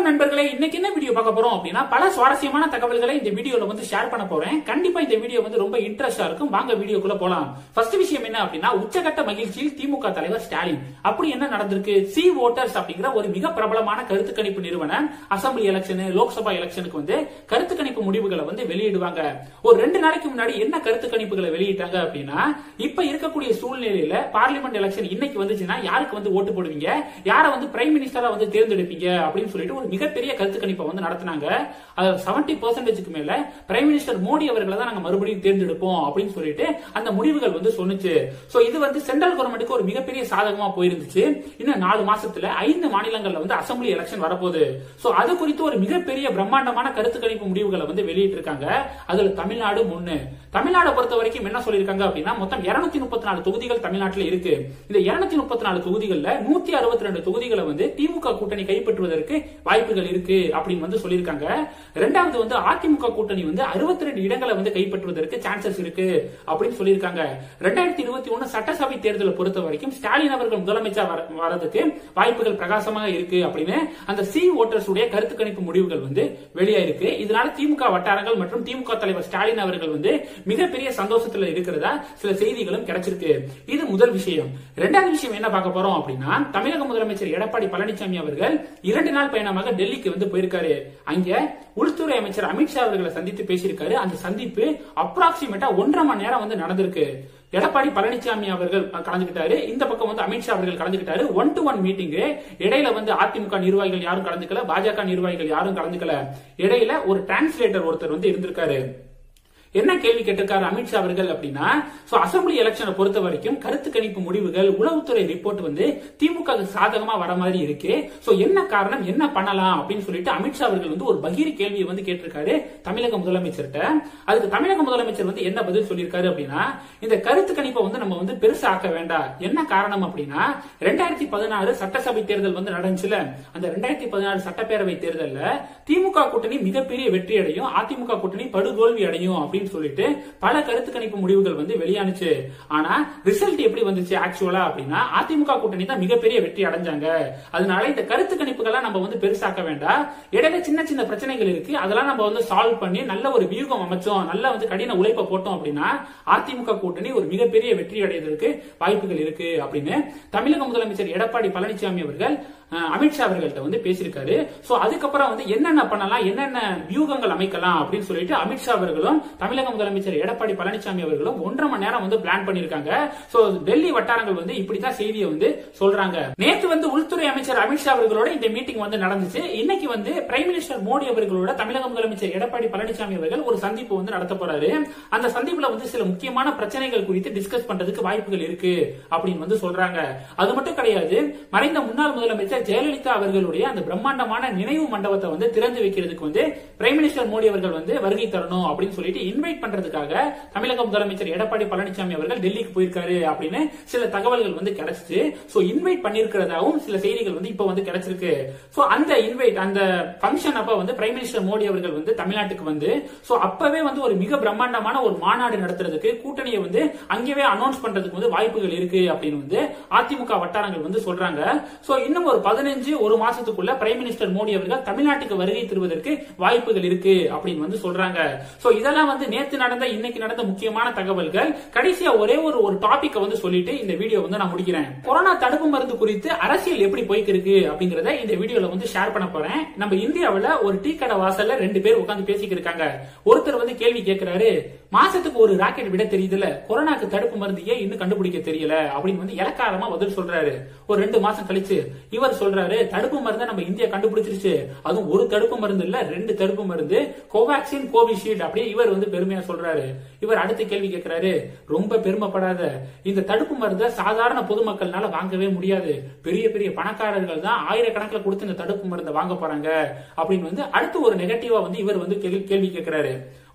நண்பர்களே இன்னைக்கு என்ன வீடியோ பார்க்க போறோம் அப்படின்னா பல சுவாரஸ்யமான தகவல்களை இந்த வீடியோல வந்து ஷேர் பண்ண போறேன் கண்டிப்பா இந்த வீடியோ வந்து ரொம்ப இன்ட்ரெஸ்டா இருக்கும் வாங்க வீடியோக்குள்ள போலாம் ஃபர்ஸ்ட் விஷயம் என்ன அப்படின்னா உச்சகட்ட மகிழ்ச்சியில் திமுக தலைவர் ஸ்டாலின் அப்படி என்ன நடந்திருக்கு சி ஓட்டர்ஸ் அப்படிங்கிற ஒரு மிக பிரபலமான கருத்து கணிப்பு நிறுவனம் அசம்பிளி எலெக்ஷன் லோக்சபா எலெக்ஷனுக்கு வந்து கருத்து கணிப்பு முடிவுகளை வந்து வெளியிடுவாங்க ஒரு ரெண்டு நாளைக்கு முன்னாடி என்ன கருத்து கணிப்புகளை வெளியிட்டாங்க அப்படின்னா இப்ப இருக்கக்கூடிய சூழ்நிலையில பார்லிமெண்ட் எலெக்ஷன் இன்னைக்கு வந்துச்சுன்னா யாருக்கு வந்து ஓட்டு போடுவீங்க யாரை வந்து பிரைம் மினிஸ்டரா வந்து தேர்ந்தெடுப்பீங்க அப்படின்னு சொல்லிட்டு ஒரு மிகப்பெரிய கருத்து கணிப்பை வந்து நடத்தினாங்க அது செவன்டி பர்சன்டேஜ்க்கு மேல பிரைம் மினிஸ்டர் மோடி அவர்களை தான் நாங்க மறுபடியும் தேர்ந்தெடுப்போம் அப்படின்னு சொல்லிட்டு அந்த முடிவுகள் வந்து சொன்னுச்சு சோ இது வந்து சென்ட்ரல் கவர்மெண்ட்டுக்கு ஒரு மிகப்பெரிய சாதகமா போயிருந்துச்சு இன்னும் நாலு மாசத்துல ஐந்து மாநிலங்கள்ல வந்து அசம்பிளி எலெக்ஷன் வரப்போகுது சோ அது குறித்து ஒரு மிகப்பெரிய பிரம்மாண்டமான கருத்து கணிப்பு முடிவுகளை வந்து வெளியிட்டு இருக்காங்க அதுல தமிழ்நாடு முன்னு தமிழ்நாடு பொறுத்த வரைக்கும் என்ன சொல்லியிருக்காங்க அப்படின்னா மொத்தம் இருநூத்தி முப்பத்தி நாலு தொகுதிகள் தமிழ்நாட்டில் இருக்கு இந்த இருநூத்தி முப்பத்தி நாலு தொகுதிகள்ல நூத்தி அறுபத்தி ரெண்டு தொகுதிகளை வந்து திமுக கூட்டணி கைப்பற்றுவதற்கு வாய்ப்புகள் இருக்கு அப்படின்னு வந்து சொல்லியிருக்காங்க ரெண்டாவது வந்து அதிமுக கூட்டணி வந்து அறுபத்தி ரெண்டு இடங்களை வந்து கைப்பற்றுவதற்கு சான்சஸ் இருக்கு அப்படின்னு சொல்லியிருக்காங்க ரெண்டாயிரத்தி இருபத்தி ஒண்ணு சட்டசபை தேர்தலை பொறுத்த வரைக்கும் ஸ்டாலின் அவர்கள் முதலமைச்சர் வர- வரதுக்கு வாய்ப்புகள் பிரகாசமாக இருக்கு அப்படின்னு அந்த சி ஓட்டர்ஸ் உடைய கருத்து கணிப்பு முடிவுகள் வந்து வெளியாயிருக்கு இதனால திமுக வட்டாரங்கள் மற்றும் திமுக தலைவர் ஸ்டாலின் அவர்கள் வந்து மிகப்பெரிய சந்தோஷத்துல இருக்கிறதா சில செய்திகளும் கிடைச்சிருக்கு இது முதல் விஷயம் இரண்டாவது விஷயம் என்ன பார்க்க போறோம் அப்படின்னா தமிழக முதலமைச்சர் எடப்பாடி பழனிசாமி அவர்கள் இரண்டு நாள் பயணமாக டெல்லிக்கு வந்து போயிருக்காரு அங்க உள்துறை அமைச்சர் அமித்ஷா அவர்களை சந்தித்து பேசியிருக்காரு அந்த சந்திப்பு அப்ராக்சிமேட்டா ஒன்றரை மணி நேரம் வந்து நடந்திருக்கு எடப்பாடி பழனிசாமி அவர்கள் கலந்துக்கிட்டாரு இந்த பக்கம் வந்து அமித்ஷா அவர்கள் கலந்துக்கிட்டாரு ஒன் டு ஒன் மீட்டிங் இடையில வந்து அதிமுக நிர்வாகிகள் யாரும் கலந்துக்கல பாஜக நிர்வாகிகள் யாரும் கலந்துக்கல இடையில ஒரு டிரான்ஸ்லேட்டர் ஒருத்தர் வந்து இருந்திருக்காரு என்ன கேள்வி கேட்டிருக்காரு அமித்ஷா அவர்கள் அப்படின்னா சோ அசம்பிளி எலெக்ஷனை பொறுத்த வரைக்கும் கருத்து கணிப்பு முடிவுகள் உளவுத்துறை ரிப்போர்ட் வந்து திமுக க்கு சாதகமா வர மாதிரி இருக்கு சோ என்ன காரணம் என்ன பண்ணலாம் அப்படின்னு சொல்லிட்டு அமித்ஷா அவர்கள் வந்து ஒரு பகீர் கேள்வியை வந்து கேட்டிருக்காரு தமிழக முதலமைச்சர்கிட்ட அதுக்கு தமிழக முதலமைச்சர் வந்து என்ன பதில் சொல்லியிருக்காரு அப்படின்னா இந்த கருத்து கணிப்பை வந்து நம்ம வந்து பெருசா ஆக்க வேண்டாம் என்ன காரணம் அப்படின்னா ரெண்டாயிரத்தி பதினாறு சட்டசபை தேர்தல் வந்து நடந்துச்சுல அந்த ரெண்டாயிரத்தி பதினாறு சட்டப்பேரவை தேர்தல்ல திமுக கூட்டணி மிகப்பெரிய வெற்றி அடையும் அதிமுக கூட்டணி படுதோல்வி அடையும் அப்படின்னு சொல்லிட்டு பல கருத்து கணிப்பு முடிவுகள் வந்து வெளியானுச்சு ஆனா ரிசல்ட் எப்படி வந்துச்சு ஆக்சுவலா அப்படின்னா அதிமுக கூட்டணி தான் மிகப்பெரிய வெற்றி அடைஞ்சாங்க அதனால இந்த கருத்து கணிப்புகளை நம்ம வந்து பெருசாக்க வேண்டாம் இடையில சின்ன சின்ன பிரச்சனைகள் இருக்கு அதெல்லாம் நம்ம வந்து சால்வ் பண்ணி நல்ல ஒரு வியூகம் அமைச்சோம் நல்ல வந்து கடின உழைப்பை போட்டோம் அப்படின்னா அதிமுக கூட்டணி ஒரு மிகப்பெரிய வெற்றி அடைவதற்கு வாய்ப்புகள் இருக்கு அப்படின்னு தமிழக முதலமைச்சர் எடப்பாடி பழனிசாமி அவர்கள் அஹ், அமித்ஷா அவர்கள்ட்ட வந்து பேசியிருக்காரு சோ அதுக்கப்புறம் வந்து என்னென்ன பண்ணலாம் என்னென்ன வியூகங்கள் அமைக்கலாம் அப்படின்னு சொல்லிட்டு அமித்ஷா அவர்களும் தமிழக முதலமைச்சர் எடப்பாடி பழனிசாமி அவர்களும் ஒன்றரை மணி நேரம் வந்து பிளான் பண்ணிருக்காங்க சோ டெல்லி வட்டாரங்கள் வந்து இப்படித்தான் செய்தியை வந்து சொல்றாங்க நேத்து வந்து உள்துறை அமைச்சர் அமித்ஷா அவர்களோட இந்த மீட்டிங் வந்து நடந்துச்சு இன்னைக்கு வந்து பிரைம் மினிஸ்டர் மோடி அவர்களோட தமிழக முதலமைச்சர் எடப்பாடி பழனிசாமி அவர்கள் ஒரு சந்திப்பு வந்து நடத்த போறாரு அந்த சந்திப்புல வந்து சில முக்கியமான பிரச்சனைகள் குறித்து டிஸ்கஸ் பண்றதுக்கு வாய்ப்புகள் இருக்கு அப்படின்னு வந்து சொல்றாங்க அது மட்டும் கிடையாது மறைந்த முன்னாள் முதலமைச்சர் ஜெயலலிதா அவர்களுடைய அந்த பிரம்மாண்டமான நினைவு மண்டபத்தை வந்து திறந்து வைக்கிறதுக்கு வந்து பிரைம் மினிஸ்டர் மோடி அவர்கள் வந்து வருகை தரணும் அப்படின்னு சொல்லிட்டு இன்வைட் பண்றதுக்காக தமிழக முதலமைச்சர் எடப்பாடி பழனிசாமி அவர்கள் டெல்லிக்கு போயிருக்காரு அப்படின்னு சில தகவல்கள் வந்து கிடைச்சிச்சு சோ இன்வைட் பண்ணிருக்கிறதாவும் சில செய்திகள் வந்து இப்ப வந்து கிடைச்சிருக்கு சோ அந்த இன்வைட் அந்த ஃபங்க்ஷன் அப்ப வந்து பிரைம் மினிஸ்டர் மோடி அவர்கள் வந்து தமிழ்நாட்டுக்கு வந்து சோ அப்பவே வந்து ஒரு மிக பிரம்மாண்டமான ஒரு மாநாடு நடத்துறதுக்கு கூட்டணியை வந்து அங்கேயே அனௌன்ஸ் பண்றதுக்கு வந்து வாய்ப்புகள் இருக்கு அப்படின்னு வந்து அதிமுக வட்டாரங்கள் வந்து சொல்றாங்க சோ இன்னும் ஒரு பதினஞ்சு ஒரு மாசத்துக்குள்ள பிரைம் மினிஸ்டர் மோடி அவர்கள் தமிழ்நாட்டுக்கு வருகை தருவதற்கு வாய்ப்புகள் இருக்கு அப்படின்னு வந்து சொல்றாங்க சோ இதெல்லாம் வந்து நேத்து நடந்த இன்னைக்கு நடந்த முக்கியமான தகவல்கள் கடைசியா ஒரே ஒரு ஒரு டாபிக் வந்து சொல்லிட்டு இந்த வீடியோ வந்து நான் முடிக்கிறேன் கொரோனா தடுப்பு மருந்து குறித்து அரசியல் எப்படி போய்க்கு இருக்கு அப்படிங்கறத இந்த வீடியோல வந்து ஷேர் பண்ண போறேன் நம்ம இந்தியாவுல ஒரு டீ கடை வாசல்ல ரெண்டு பேர் உட்கார்ந்து பேசிக்கிட்டு இருக்காங்க ஒருத்தர் வந்து கேள்வி கேட்கிறாரு மாசத்துக்கு ஒரு ராக்கெட் விட தெரியுதுல கொரோனாக்கு தடுப்பு மருந்து ஏன் இன்னும் கண்டுபிடிக்க தெரியல அப்படின்னு வந்து இலக்காரமா பதில் சொல்றாரு ஒரு ரெண்டு மாசம் கழிச்சு இவர் சொல்றாரு தடுப்பு மருந்தை நம்ம இந்தியா கண்டுபிடிச்சிருச்சு அதுவும் ஒரு தடுப்பு மருந்து இல்ல ரெண்டு தடுப்பு மருந்து கோவாக்சின் கோவிஷீல்டு அப்படியே இவர் வந்து பெருமையா சொல்றாரு இவர் அடுத்த கேள்வி கேட்கிறாரு ரொம்ப பெருமைப்படாத இந்த தடுப்பு மருந்தை சாதாரண பொதுமக்கள்னால வாங்கவே முடியாது பெரிய பெரிய பணக்காரர்கள் தான் ஆயிரக்கணக்கில் கொடுத்து இந்த தடுப்பு மருந்தை வாங்க போறாங்க அப்படின்னு வந்து அடுத்து ஒரு நெகட்டிவா வந்து இவர் வந்து கேள்வி கேள்வி கேட்கிறாரு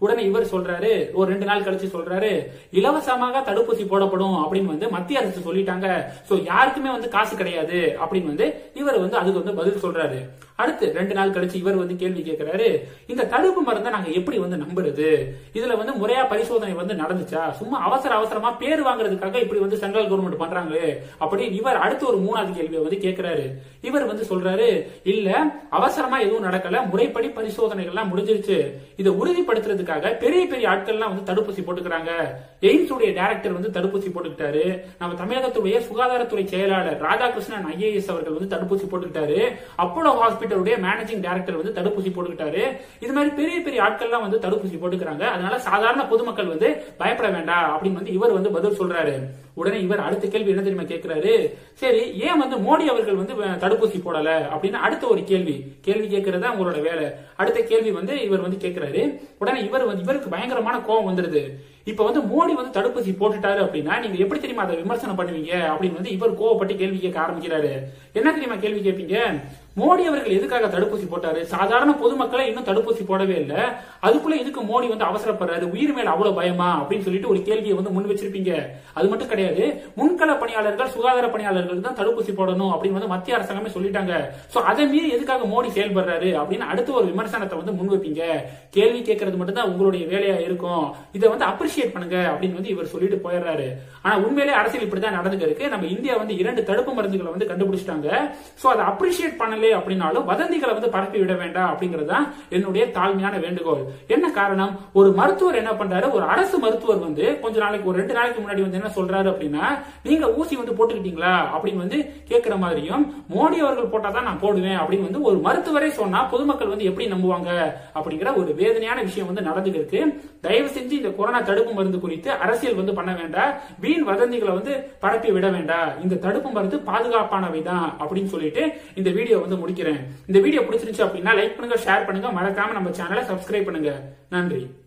உடனே இவர் சொல்றாரு ஒரு ரெண்டு நாள் கழிச்சு சொல்றாரு இலவசமாக தடுப்பூசி போடப்படும் அப்படின்னு வந்து மத்திய அரசு சொல்லிட்டாங்க சோ யாருக்குமே வந்து காசு கிடையாது அப்படின்னு வந்து இவர் வந்து அதுக்கு வந்து பதில் சொல்றாரு அடுத்து ரெண்டு நாள் கழிச்சு இவர் வந்து கேள்வி கேட்கிறாரு இந்த தடுப்பு மருந்தை நாங்க எப்படி வந்து நம்புறது இதுல வந்து முறையா பரிசோதனை வந்து நடந்துச்சா சும்மா அவசர அவசரமா பேர் வாங்குறதுக்காக இப்படி வந்து சென்ட்ரல் கவர்மெண்ட் பண்றாங்களே அப்படின்னு இவர் அடுத்து ஒரு மூணாவது கேள்வியை வந்து கேட்கிறாரு இவர் வந்து சொல்றாரு இல்ல அவசரமா எதுவும் நடக்கல முறைப்படி பரிசோதனைகள்லாம் முடிஞ்சிருச்சு இதை உறுதிப்படுத்துறதுக்காக பெரிய பெரிய ஆட்கள்லாம் வந்து தடுப்பூசி போட்டுக்கிறாங்க எய்ம்ஸ் உடைய டைரக்டர் வந்து தடுப்பூசி போட்டுக்கிட்டாரு நம்ம தமிழகத்துடைய சுகாதாரத்துறை செயலாளர் ராதாகிருஷ்ணன் ஐஏஎஸ் அவர்கள் வந்து தடுப்பூசி போட்டுக்கிட்டாரு அப்போலோ ஹாஸ்பிட்டலுடைய மேனேஜிங் டைரக்டர் வந்து தடுப்பூசி போட்டுக்கிட்டாரு இது மாதிரி பெரிய பெரிய ஆட்கள்லாம் வந்து தடுப்பூசி போட்டுக்கிறாங்க அதனால சாதாரண பொதுமக்கள் வந்து பயப்பட வேண்டாம் அப்படின்னு வந்து இவர் வந்து பதில் சொல்றாரு உடனே இவர் அடுத்த கேள்வி என்ன தெரியுமா கேட்கிறாரு சரி ஏன் வந்து மோடி அவர்கள் வந்து அஹ், தடுப்பூசி போடல அப்படின்னு அடுத்த ஒரு கேள்வி கேள்வி கேட்கறது உங்களோட வேலை அடுத்த கேள்வி வந்து இவர் வந்து கேட்கிறாரு உடனே இவர் வந்து இவருக்கு பயங்கரமான கோவம் வந்துருது இப்ப வந்து மோடி வந்து தடுப்பூசி போட்டுட்டாரு அப்படின்னா நீங்க எப்படி தெரியுமா அதை விமர்சனம் பண்ணுவீங்க அப்படின்னு வந்து இவர் கோவப்பட்டு கேள்வி கேட்க ஆரம்பிக்கிறாரு என்ன தெரியுமா கேள்வி கேட்பீங்க மோடி அவர்கள் எதுக்காக தடுப்பூசி போட்டாரு சாதாரண பொதுமக்களை இன்னும் தடுப்பூசி போடவே இல்ல அதுக்குள்ள எதுக்கு மோடி வந்து அவசரப்படுறாரு உயிர் மேல அவ்வளவு பயமா அப்படின்னு சொல்லிட்டு ஒரு கேள்வியை வந்து முன் வச்சிருப்பீங்க அது மட்டும் கிடையாது முன்கள பணியாளர்கள் சுகாதார பணியாளர்கள் தான் தடுப்பூசி போடணும் அப்படின்னு வந்து மத்திய அரசாங்கமே சொல்லிட்டாங்க சோ அதை மீறி எதுக்காக மோடி செயல்படுறாரு அப்படின்னு அடுத்த ஒரு விமர்சனத்தை வந்து முன் வைப்பீங்க கேள்வி கேட்கறது மட்டும் தான் உங்களுடைய வேலையா இருக்கும் இதை வந்து அப்ரிஷியேட் பண்ணுங்க அப்படின்னு வந்து இவர் சொல்லிட்டு போயிடுறாரு ஆனா உண்மையிலே அரசியல் இப்படிதான் நடந்துக்கு இருக்கு நம்ம இந்தியா வந்து இரண்டு தடுப்பு மருந்துகளை வந்து கண்டுபிடிச்சிட்டாங்க சோ அதை அப்ரிஷியேட் பண்ணல அப்படின்னாலும் வதந்திகளை வந்து பரப்பி விட வேண்டாம் அப்படிங்கிறது தான் என்னுடைய தாழ்மையான வேண்டுகோள் என்ன காரணம் ஒரு மருத்துவர் என்ன பண்றாரு ஒரு அரசு மருத்துவர் வந்து கொஞ்ச நாளைக்கு ஒரு ரெண்டு நாளைக்கு முன்னாடி வந்து என்ன சொல்றாரு அப்படின்னா நீங்க ஊசி வந்து போட்டுக்கிட்டீங்களா அப்படின்னு வந்து கேட்கிற மாதிரியும் மோடி அவர்கள் போட்டாதான் நான் போடுவேன் அப்படின்னு வந்து ஒரு மருத்துவரே சொன்னா பொதுமக்கள் வந்து எப்படி நம்புவாங்க அப்படிங்கிற ஒரு வேதனையான விஷயம் வந்து நடந்துட்டு இருக்கு தயவு செஞ்சு இந்த கொரோனா தடுப்பு மருந்து குறித்து அரசியல் வந்து பண்ண வேண்டாம் வீண் வதந்திகளை வந்து பரப்பி விட வேண்டாம் இந்த தடுப்பு மருந்து பாதுகாப்பானவை தான் அப்படின்னு சொல்லிட்டு இந்த வீடியோ வந்து முடிக்கிறேன் இந்த வீடியோ பிடிச்சிருந்துச்சு அப்படின்னா லைக் பண்ணுங்க ஷேர் பண்ணுங்க மறக்காம நம்ம சேனலை சப்ஸ்கிரைப் பண்ணுங்க நன்றி